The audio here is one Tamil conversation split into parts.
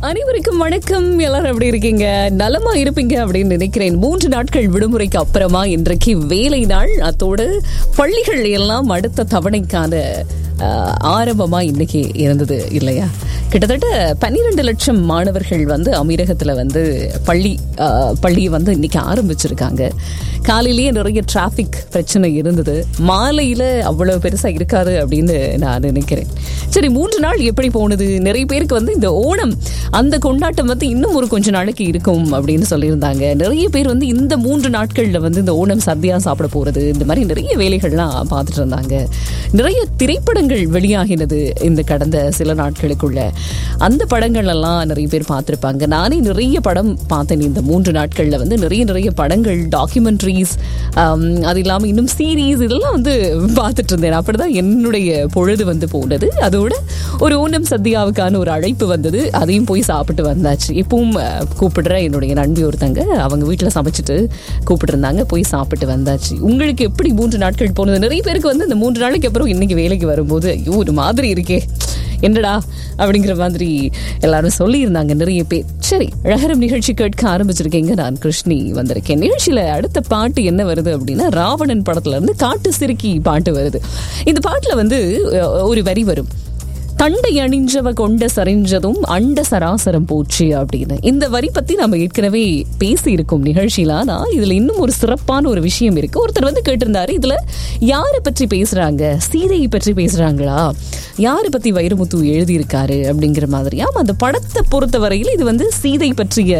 அனைவருக்கும் வணக்கம் எல்லாரும் எப்படி இருக்கீங்க நலமா இருப்பீங்க அப்படின்னு நினைக்கிறேன் மூன்று நாட்கள் விடுமுறைக்கு அப்புறமா இன்றைக்கு வேலை நாள் அத்தோடு பள்ளிகள் எல்லாம் அடுத்த தவணைக்கான ஆஹ், ஆரம்பமா இன்னைக்கு இருந்தது இல்லையா கிட்டத்தட்ட பன்னிரெண்டு லட்சம் மாணவர்கள் வந்து அமீரகத்துல வந்து பள்ளி ஆஹ், பள்ளியை வந்து இன்னைக்கு ஆரம்பிச்சிருக்காங்க காலையிலேயே நிறைய டிராஃபிக் பிரச்சனை இருந்தது மாலையில அவ்வளவு பெருசா இருக்காது அப்படின்னு நான் நினைக்கிறேன் சரி மூன்று நாள் எப்படி போனது நிறைய பேருக்கு வந்து இந்த ஓணம் அந்த கொண்டாட்டம் வந்து இன்னும் ஒரு கொஞ்ச நாளைக்கு இருக்கும் அப்படின்னு சொல்லியிருந்தாங்க நிறைய பேர் வந்து இந்த மூன்று நாட்கள்ல வந்து இந்த ஓணம் சத்யா சாப்பிட போறது இந்த மாதிரி நிறைய வேலைகள்லாம் பார்த்துட்டு இருந்தாங்க நிறைய திரைப்படங்கள் வெளியாகினது இந்த கடந்த சில நாட்களுக்குள்ள அந்த படங்கள் எல்லாம் நிறைய பேர் பார்த்துருப்பாங்க நானே நிறைய படம் பார்த்தேன் இந்த மூன்று நாட்கள்ல வந்து நிறைய நிறைய படங்கள் டாக்குமெண்ட்ரிஸ் அது இல்லாமல் இன்னும் சீரீஸ் இதெல்லாம் வந்து பார்த்துட்டு இருந்தேன் அப்படிதான் என்னுடைய பொழுது வந்து போனது அதோட ஒரு ஓணம் சத்யாவுக்கான ஒரு அழைப்பு வந்தது அதையும் போய் சாப்பிட்டு வந்தாச்சு இப்பவும் அஹ், கூப்பிடுற என்னுடைய நண்பி ஒருத்தங்க அவங்க வீட்டில் சமைச்சிட்டு கூப்பிட்டுருந்தாங்க போய் சாப்பிட்டு வந்தாச்சு உங்களுக்கு எப்படி மூன்று நாட்கள் போனது நிறைய பேருக்கு வந்து இந்த மூன்று நாளைக்கு அப்புறம் இன்னைக்கு வேலைக்கு வரும்போது ஐயோ ஒரு மாதிரி இருக்கே என்னடா அப்படிங்கிற மாதிரி எல்லாரும் சொல்லியிருந்தாங்க நிறைய பேர் சரி அழகரம் நிகழ்ச்சி கேட்க ஆரம்பிச்சிருக்கீங்க நான் கிருஷ்ணி வந்திருக்கேன் நிகழ்ச்சியில அடுத்த பாட்டு என்ன வருது அப்படின்னா ராவணன் படத்துல இருந்து காட்டு சிறுக்கி பாட்டு வருது இந்த பாட்டுல வந்து அஹ், ஒரு வரி வரும் தண்டை அணிஞ்சவ கொண்ட சரிஞ்சதும் அண்ட சராசரம் போச்சு அப்படின்னு இந்த வரி பத்தி நம்ம ஏற்கனவே பேசி இருக்கோம் நிகழ்ச்சியில ஆனா இதுல இன்னும் ஒரு சிறப்பான ஒரு விஷயம் இருக்கு ஒருத்தர் வந்து கேட்டிருந்தாரு இதுல யாரை பற்றி பேசுறாங்க சீதையை பற்றி பேசுறாங்களா யாரை பத்தி வைரமுத்து எழுதியிருக்காரு அப்படிங்கிற மாதிரி ஆமா அந்த படத்தை பொறுத்த வரையில் இது வந்து சீதை பற்றிய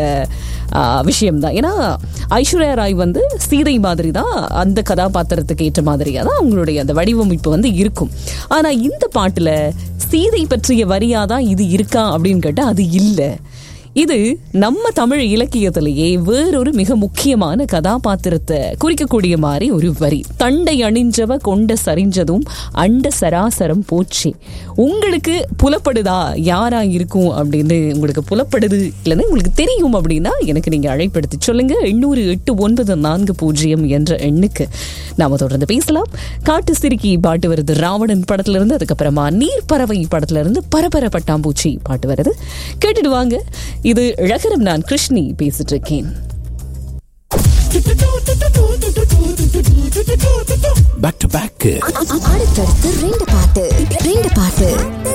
விஷயம் தான் ஏன்னா ஐஸ்வர்யா ராய் வந்து சீதை மாதிரி தான் அந்த கதாபாத்திரத்துக்கு ஏற்ற மாதிரியா தான் அவங்களுடைய அந்த வடிவமைப்பு வந்து இருக்கும் ஆனா இந்த பாட்டுல சீதை பற்றிய வரியா தான் இது இருக்கா அப்படின்னு கேட்டா அது இல்லை இது நம்ம தமிழ் இலக்கியத்திலேயே வேறொரு மிக முக்கியமான கதாபாத்திரத்தை குறிக்கக்கூடிய மாதிரி ஒரு வரி தண்டை அணிஞ்சவ கொண்ட சரிஞ்சதும் அண்ட சராசரம் போச்சு உங்களுக்கு புலப்படுதா யாரா இருக்கும் அப்படின்னு உங்களுக்கு புலப்படுது இல்லைன்னா உங்களுக்கு தெரியும் அப்படின்னா எனக்கு நீங்க அழைப்படுத்தி சொல்லுங்க எண்ணூறு எட்டு ஒன்பது நான்கு பூஜ்ஜியம் என்ற எண்ணுக்கு நாம தொடர்ந்து பேசலாம் காட்டு சிறுக்கி பாட்டு வருது ராவணன் படத்துல இருந்து அதுக்கப்புறமா நீர் பறவை படத்துல இருந்து பரபர பட்டாம்பூச்சி பாட்டு வருது கேட்டுட்டு வாங்க இது அழகரம் நான் கிருஷ்ணி பேசிட்டு இருக்கேன் பேக் டு பேக் அடுத்தடுத்து ரெண்டு பாட்டு ரெண்டு பாட்டு